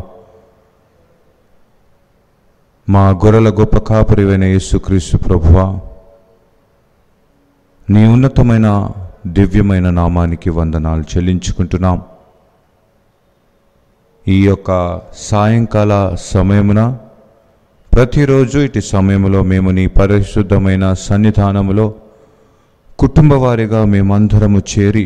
మా గొర్రెల గొప్ప కాపరివైన యేసుక్రీస్తు ప్రభువా నీ ఉన్నతమైన దివ్యమైన నామానికి వందనాలు చెల్లించుకుంటున్నాం ఈ యొక్క సాయంకాల సమయమున ప్రతిరోజు ఇటు సమయంలో మేము నీ పరిశుద్ధమైన సన్నిధానములో కుటుంబ వారిగా మేమందరము చేరి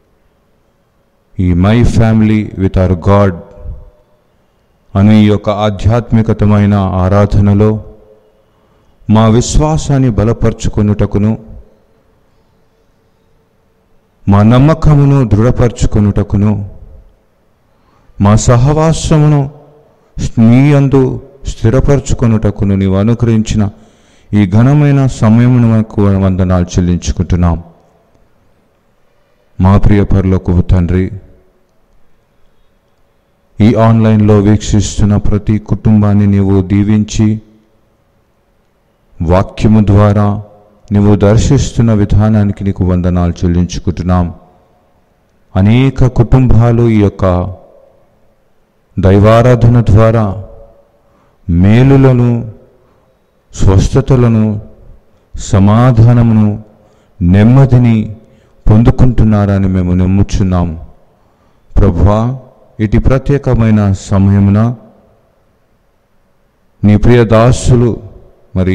ఈ my family with our God అనే ఈ యొక్క ఆధ్యాత్మికతమైన ఆరాధనలో మా విశ్వాసాన్ని బలపరుచుకొనుటకును మా నమ్మకమును దృఢపరచుకొనుటకును మా సహవాసమును నీ అందు స్థిరపరచుకొనుటకును నీవు అనుగ్రహించిన ఈ ఘనమైన సమయమును మనకు వందనాలు చెల్లించుకుంటున్నాం మా ప్రియ పరలోకపు తండ్రి ఈ ఆన్లైన్లో వీక్షిస్తున్న ప్రతి కుటుంబాన్ని నీవు దీవించి వాక్యము ద్వారా నువ్వు దర్శిస్తున్న విధానానికి నీకు వందనాలు చెల్లించుకుంటున్నాం అనేక కుటుంబాలు ఈ యొక్క దైవారాధన ద్వారా మేలులను స్వస్థతలను సమాధానమును నెమ్మదిని పొందుకుంటున్నారని మేము నమ్ముచున్నాం ప్రభువా ఇటు ప్రత్యేకమైన సమయమున నీ ప్రియ దాసులు మరి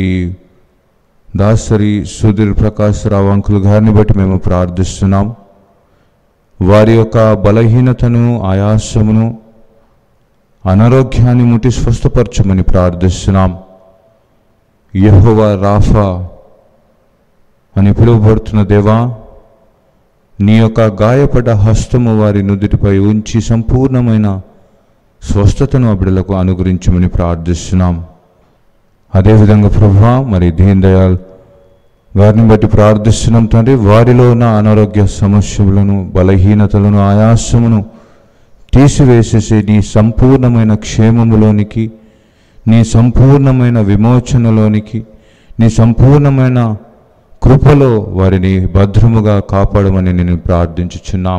దాసరి సుధీర్ ప్రకాశ్ రావు అంకుల్ గారిని బట్టి మేము ప్రార్థిస్తున్నాం వారి యొక్క బలహీనతను ఆయాసమును అనారోగ్యాన్ని ముట్టి స్వస్థపరచమని ప్రార్థిస్తున్నాం యెహోవా రాఫా అని పిలువబడుతున్న దేవా నీ యొక్క గాయపడ్డ హస్తము వారి నుదుటిపై ఉంచి సంపూర్ణమైన స్వస్థతను ఆ బిడ్డలకు అనుగ్రహించమని ప్రార్థిస్తున్నాం అదేవిధంగా ప్రభా మరి దీన్ దయాల్ వారిని బట్టి ప్రార్థిస్తున్నాం తండ్రి వారిలో ఉన్న అనారోగ్య సమస్యలను బలహీనతలను ఆయాసమును తీసివేసేసి నీ సంపూర్ణమైన క్షేమములోనికి నీ సంపూర్ణమైన విమోచనలోనికి నీ సంపూర్ణమైన కృపలో వారిని భద్రముగా కాపాడమని నేను ప్రార్థించుచున్నాం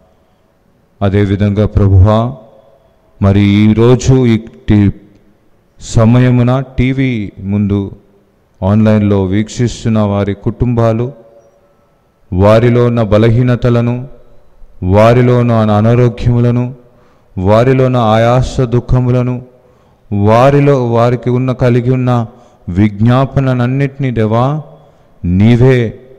అదేవిధంగా ప్రభువా మరి ఈరోజు ఈ సమయమున టీవీ ముందు ఆన్లైన్లో వీక్షిస్తున్న వారి కుటుంబాలు వారిలో ఉన్న బలహీనతలను వారిలో ఉన్న అనారోగ్యములను వారిలో ఉన్న ఆయాస దుఃఖములను వారిలో వారికి ఉన్న కలిగి ఉన్న విజ్ఞాపనలన్నిటినీ దేవా నీవే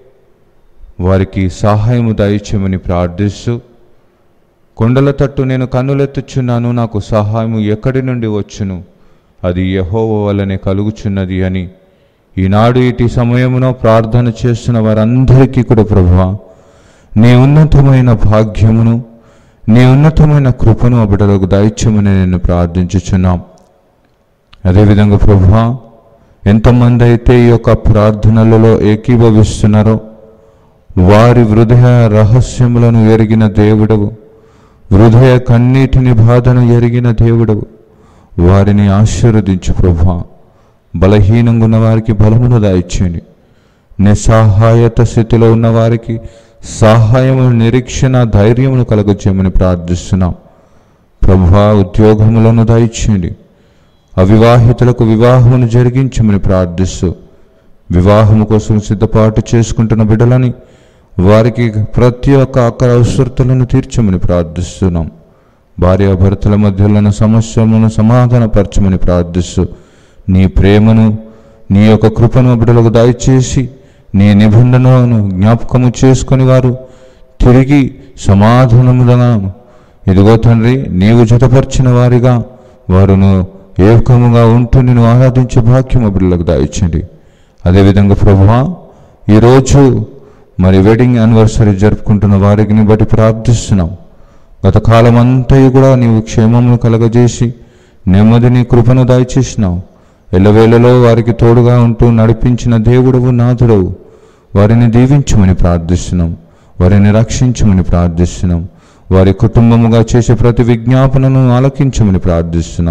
వారికి సహాయము దయచేయమని ప్రార్థిస్తూ కొండల తట్టు నేను కన్నులెత్తుచున్నాను నాకు సహాయము ఎక్కడి నుండి వచ్చును అది యహోవ వలనే కలుగుచున్నది అని ఈనాడు ఇటు సమయమున ప్రార్థన చేస్తున్న వారందరికీ కూడా ప్రభువా నీ ఉన్నతమైన భాగ్యమును నీ ఉన్నతమైన కృపను ఆ బిడ్డలకు దయచేయమని నేను ప్రార్థించుచున్నాం అదేవిధంగా ప్రభువా ఎంతమంది అయితే ఈ యొక్క ప్రార్థనలలో ఏకీభవిస్తున్నారో వారి హృదయ రహస్యములను ఎరిగిన దేవుడవు హృదయ కన్నీటిని బాధను ఎరిగిన దేవుడవు వారిని ఆశీర్వదించు ప్రభా బలహీనంగా ఉన్న వారికి బలమును దాయిచ్చేయండి నిస్సహాయత స్థితిలో ఉన్న వారికి సహాయము నిరీక్షణ ధైర్యమును కలగచేయమని ప్రార్థిస్తున్నాం ప్రభా ఉద్యోగములను దయచేయండి అవివాహితులకు వివాహమును జరిగించమని ప్రార్థిస్తూ వివాహము కోసం సిద్ధపాటు చేసుకుంటున్న బిడ్డలని వారికి ప్రతి ఒక్క అక్కర అవసరతలను తీర్చమని ప్రార్థిస్తున్నాం భార్యాభర్తల మధ్యలో ఉన్న సమస్యలను సమాధానపరచమని ప్రార్థిస్తూ నీ ప్రేమను నీ యొక్క కృపను బిడ్డలకు దయచేసి నీ నిబంధనలను జ్ఞాపకము చేసుకొని వారు తిరిగి సమాధానముగా ఇదిగో తండ్రి నీవు జతపరిచిన వారిగా వారును ఏకముగా ఉంటూ నేను ఆరాధించే భాగ్యము బిడ్డలకు దాయించండి అదేవిధంగా ప్రభువా ఈరోజు మరి వెడ్డింగ్ యానివర్సరీ జరుపుకుంటున్న వారికి బట్టి ప్రార్థిస్తున్నాం గత కాలం అంతయు కూడా నీవు క్షేమమును కలగజేసి నెమ్మదిని కృపను దయచేసినావు ఎల్లవేళలో వారికి తోడుగా ఉంటూ నడిపించిన దేవుడవు నాథుడవు వారిని దీవించమని ప్రార్థిస్తున్నాం వారిని రక్షించమని ప్రార్థిస్తున్నాం వారి కుటుంబముగా చేసే ప్రతి విజ్ఞాపనను ఆలకించమని ప్రార్థిస్తున్నాం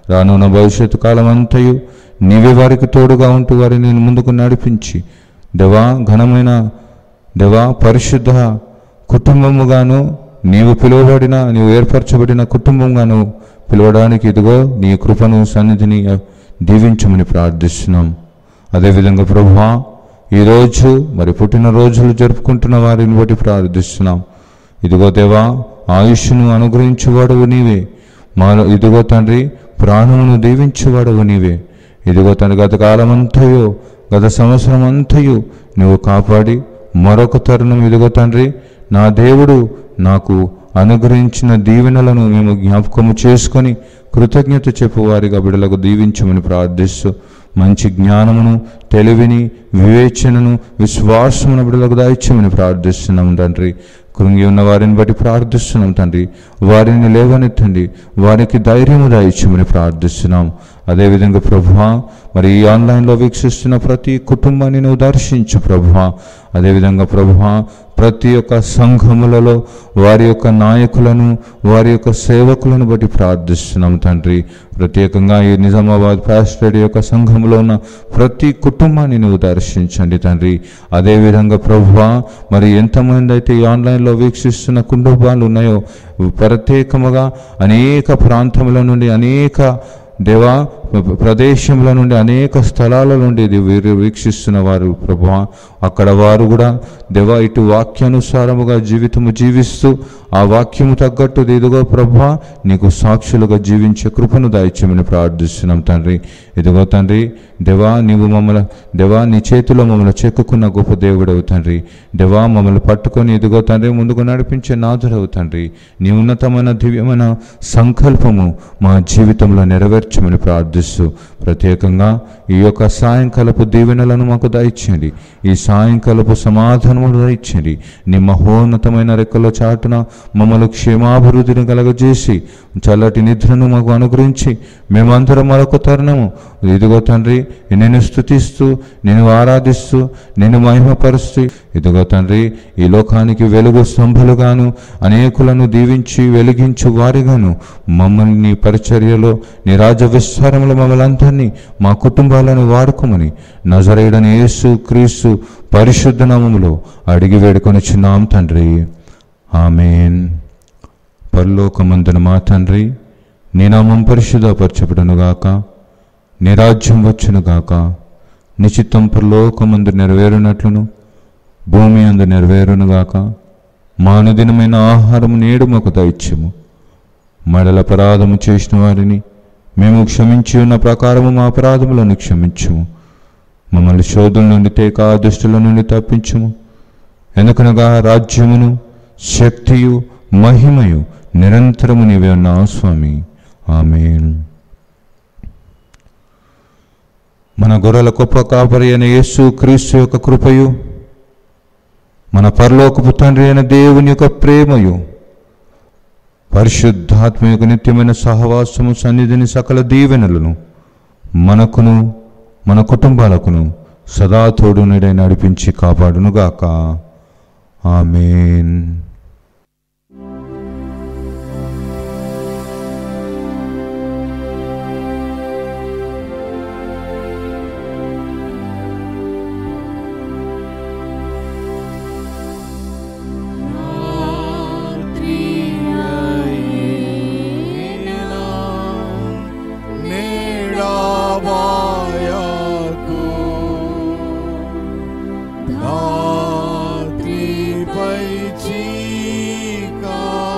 రానున్న భవిష్యత్తు కాలం అంతయు నీవే వారికి తోడుగా ఉంటూ వారిని ముందుకు నడిపించి దేవా ఘనమైన దేవా పరిశుద్ధ కుటుంబముగాను నీవు పిలువబడిన నీవు ఏర్పరచబడిన కుటుంబంగాను పిలవడానికి ఇదిగో నీ కృపను సన్నిధిని దీవించమని ప్రార్థిస్తున్నాం అదేవిధంగా ప్రభువా ఈరోజు మరి పుట్టినరోజులు జరుపుకుంటున్న వారిని బట్టి ప్రార్థిస్తున్నాం ఇదిగో దేవా ఆయుష్ను అనుగ్రహించువాడవు నీవే మా ఇదిగో తండ్రి ప్రాణమును దీవించువాడవు నీవే ఇదిగో తండ్రి గత కాలమంతయో గత సంవత్సరం అంతయు నువ్వు కాపాడి మరొక తరుణం ఇదిగో తండ్రి నా దేవుడు నాకు అనుగ్రహించిన దీవెనలను మేము జ్ఞాపకము చేసుకొని కృతజ్ఞత చెప్పువారిగా బిడలకు దీవించమని ప్రార్థిస్తూ మంచి జ్ఞానమును తెలివిని వివేచనను విశ్వాసమును బిడలకు దాయిచ్చమని ప్రార్థిస్తున్నాం తండ్రి కృంగి ఉన్న వారిని బట్టి ప్రార్థిస్తున్నాం తండ్రి వారిని లేవనెత్తండి వారికి ధైర్యము దాయిచ్చమని ప్రార్థిస్తున్నాం అదేవిధంగా ప్రభువా మరి ఈ ఆన్లైన్లో వీక్షిస్తున్న ప్రతి కుటుంబాన్ని నువ్వు దర్శించు ప్రభువా అదేవిధంగా ప్రభువా ప్రతి ఒక్క సంఘములలో వారి యొక్క నాయకులను వారి యొక్క సేవకులను బట్టి ప్రార్థిస్తున్నాం తండ్రి ప్రత్యేకంగా ఈ నిజామాబాద్ పాస్టేడ్ యొక్క సంఘంలో ఉన్న ప్రతి కుటుంబాన్ని నువ్వు దర్శించండి తండ్రి అదేవిధంగా ప్రభువా మరి ఎంతమంది అయితే ఈ ఆన్లైన్లో వీక్షిస్తున్న కుటుంబాలు ఉన్నాయో ప్రత్యేకముగా అనేక ప్రాంతముల నుండి అనేక దేవా ప్రదేశంలో నుండి అనేక స్థలాల నుండి ఇది వీరు వీక్షిస్తున్న వారు ప్రభు అక్కడ వారు కూడా దేవా ఇటు వాక్యానుసారముగా జీవితము జీవిస్తూ ఆ వాక్యము తగ్గట్టు ఇదిగో ప్రభు నీకు సాక్షులుగా జీవించే కృపను దాయిచ్చమని ప్రార్థిస్తున్నాం తండ్రి ఇదిగో తండ్రి దేవా నీవు మమ్మల్ని దేవా నీ చేతిలో మమ్మల్ని చెక్కుకున్న గొప్ప దేవుడవు తండ్రి దేవా మమ్మల్ని పట్టుకొని ఇదిగో తండ్రి ముందుకు నడిపించే నాథుడవు తండ్రి నీ ఉన్నతమైన దివ్యమైన సంకల్పము మా జీవితంలో నెరవేర్చమని ప్రార్థిస్తూ ప్రత్యేకంగా ఈ యొక్క సాయంకాలపు దీవెనలను మాకు దయచేయండి ఈ సాయంకాలపు సమాధానములు దయచేయండి నీ మహోన్నతమైన రెక్కల చాటున మమ్మల్ని క్షేమాభివృద్ధిని కలగజేసి చల్లటి నిద్రను మాకు అనుగ్రహించి మేమందరం మరొక తరుణము ఇదిగో తండ్రి నేను స్థుతిస్తూ నేను ఆరాధిస్తూ నేను మహిమపరుస్తూ ఇదిగో తండ్రి ఈ లోకానికి వెలుగు స్తంభలుగాను అనేకులను దీవించి వెలిగించు వారిగాను మమ్మల్ని నీ పరిచర్యలో నీ రాజ్య విస్తారంలో మమ్మల్ని అందరినీ మా కుటుంబాలను వాడుకోమని నజరేయుడని యేసు క్రీస్తు పరిశుద్ధ నామములో అడిగి వేడుకొని చిన్నాం తండ్రి ఆమెన్ పరలోకమందున మా తండ్రి నీ నామం పరిశుద్ధపరచబడునుగాక నీ రాజ్యం వచ్చునుగాక నిశ్చిత్తం పరలోకమందు నెరవేరునట్లును భూమి అందు నెరవేరునుగాక మా అనుదినమైన ఆహారము నేడు మాకు దయచ్యము మడల అపరాధము చేసిన వారిని మేము క్షమించి ఉన్న ప్రకారము మా అపరాధములను క్షమించుము మమ్మల్ని శోధుల నుండి తేక దుష్టుల నుండి తప్పించుము ఎందుకనగా రాజ్యమును శక్తియు మహిమయు నిరంతరము నీవే ఉన్నావు స్వామి ఆమెన్ మన గొర్రెల గొప్ప కాపరి అయిన యేసు క్రీస్తు యొక్క కృపయు మన పరలోకపు తండ్రి అయిన దేవుని యొక్క ప్రేమయు పరిశుద్ధాత్మ యొక్క నిత్యమైన సహవాసము సన్నిధిని సకల దీవెనలను మనకును మన కుటుంబాలకును సదా తోడు నీడై నడిపించి కాపాడునుగాక ఆమెన్ నీడమాయకు రాత్రిపై చీకా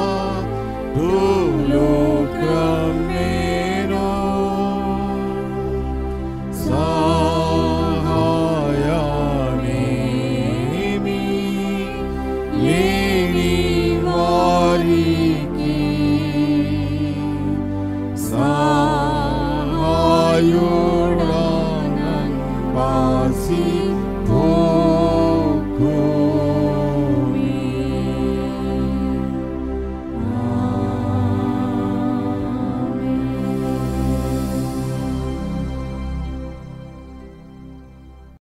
దులోకమేను సహాయానేమి లేని వారికి సహాయుడానం పాసి